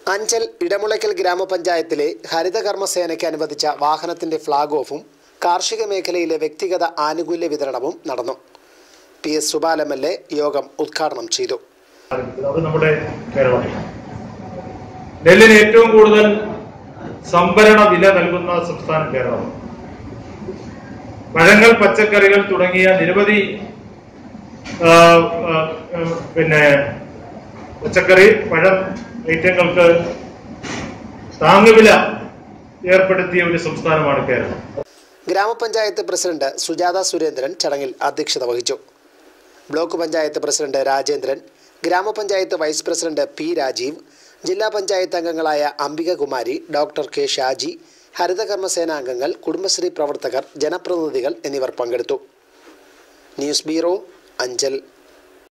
അഞ്ചൽ ഇടമുളയ്ക്കൽ ഗ്രാമപഞ്ചായത്തിലെ ഹരിതകർമ്മസേനയ്ക്ക് അനുവദിച്ച വാഹനത്തിന്റെ ഫ്ളാഗ് ഓഫും കാർഷിക മേഖലയിലെ വ്യക്തിഗത ആനുകൂല്യ വിതരണവും നടന്നു P S Subal M L A യോഗം ഉദ്ഘാടനം ചെയ്തു അത് നമ്മുടെ കേരളം നെല്ലിന് ഏറ്റവും കൂടുതൽ സംഭരണ വില നൽകുന്ന സംസ്ഥാനം കേരളമാണ് പഴങ്ങൾ പച്ചക്കറികൾ തുടങ്ങിയ നിരവധി ആ, ആ, ആ, പിന്നെ പച്ചക്കറി പഴം ഐറ്റങ്ങൾക്ക് താങ്ങുവില ഏർപ്പെടുത്തിയ ഒരു സംസ്ഥാനമാണ് കേരളം ഗ്രാമപഞ്ചായത്ത് പ്രസിഡന്റ് സുജാത സുരേന്ദ്രൻ ചടങ്ങിൽ അധ്യക്ഷത വഹിച്ചു ബ്ലോക്ക് പഞ്ചായത്ത് പ്രസിഡന്റ് രാജേന്ദ്രൻ ഗ്രാമപഞ്ചായത്ത് വൈസ് പ്രസിഡന്റ് പി രാജീവ് ജില്ലാ പഞ്ചായത്ത് അംഗങ്ങളായ അംബികകുമാരി ഡോക്ടർ കെ ഷാജി ഹരിതകർമ്മസേന അംഗങ്ങൾ കുടുംബശ്രീ പ്രവർത്തകർ ജനപ്രതിനിധികൾ എന്നിവർ പങ്കെടുത്തു ന്യൂസ് ബ്യൂറോ അഞ്ചൽ